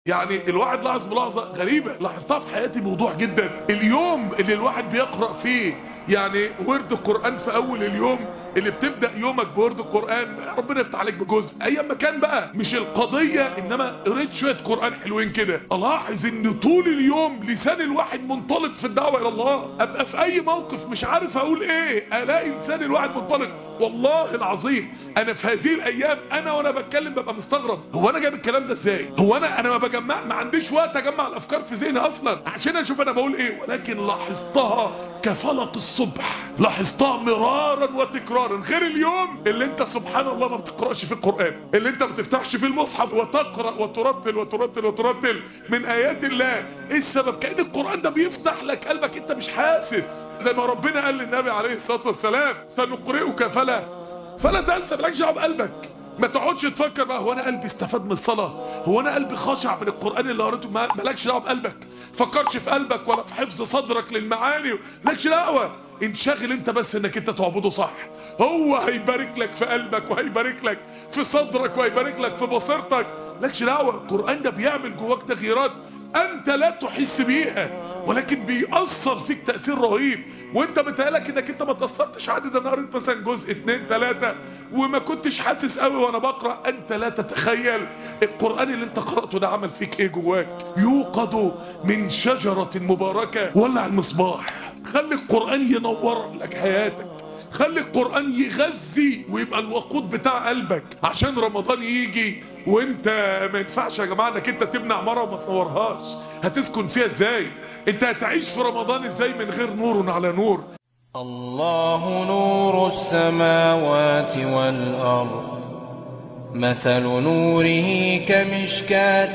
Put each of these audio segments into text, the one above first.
يعني الواحد لاحظ ملاحظة غريبة لاحظتها في حياتي موضوع جدا اليوم اللي الواحد بيقرأ فيه يعني ورد القرآن في اول اليوم اللي بتبدأ يومك بورد القرآن ربنا يفتح عليك بجزء ايام ما كان بقى مش القضية انما قريت شوية قرآن حلوين كده الاحظ ان طول اليوم لسان الواحد منطلق في الدعوة الى الله ابقى في اي موقف مش عارف اقول ايه الاقي لسان الواحد منطلق والله العظيم انا في هذه الايام انا وانا بتكلم ببقى مستغرب هو انا جايب الكلام ده ازاي هو انا انا ما بجمع ما عنديش وقت اجمع الافكار في ذهني اصلا عشان اشوف انا بقول ايه ولكن لاحظتها كفلق الصبح لاحظتها مرارا وتكرارا غير اليوم اللي انت سبحان الله ما بتقراش في القرآن اللي انت ما بتفتحش في المصحف وتقرأ وترتل وترتل وترتل من ايات الله ايه السبب كأن القرآن ده بيفتح لك قلبك انت مش حاسس زي ما ربنا قال للنبي عليه الصلاة والسلام سنقرئك فلا فلا تنسى مالكش دعوه بقلبك ما تقعدش تفكر بقى هو انا قلبي استفاد من الصلاة هو انا قلبي خاشع من القرآن اللي قريته ما- مالكش دعوه بقلبك فكرش في قلبك ولا في حفظ صدرك للمعاني مالكش دعوه انشغل انت بس انك انت تعبده صح هو هيبارك لك في قلبك وهيبارك لك في صدرك وهيبارك لك في بصيرتك مالكش دعوه القرآن ده بيعمل جواك تغييرات انت لا تحس بيها ولكن بيأثر فيك تأثير رهيب وانت بتهيألك انك انت ما تأثرتش عادي ده انا قريت مثلا جزء اتنين تلاتة وما كنتش حاسس قوي وانا بقرأ انت لا تتخيل القرآن اللي انت قرأته ده عمل فيك ايه جواك يوقد من شجرة مباركة ولع المصباح خلي القرآن ينور لك حياتك خلي القرآن يغذي ويبقى الوقود بتاع قلبك عشان رمضان يجي وانت ما ينفعش يا جماعة انك انت تبني عمارة وما تنورهاش هتسكن فيها ازاي انت هتعيش في رمضان ازاي من غير نور على نور الله نور السماوات والأرض مثل نوره كمشكاة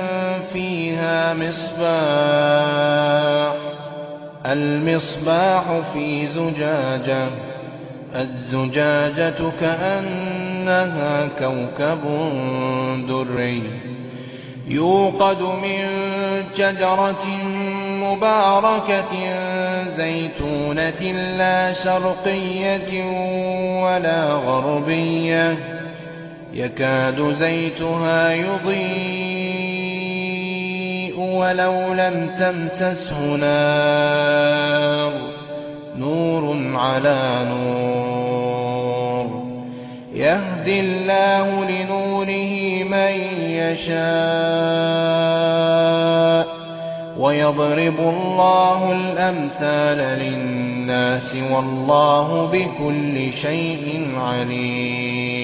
فيها مصباح المصباح في زجاجة الزجاجة كأنها كوكب دري يوقد من شجرة مباركة زيتونة لا شرقية ولا غربية يكاد زيتها يضيء ولو لم تمسسه نار نور على نور يهدي الله لنوره من يشاء ويضرب الله الأمثال للناس والله بكل شيء عليم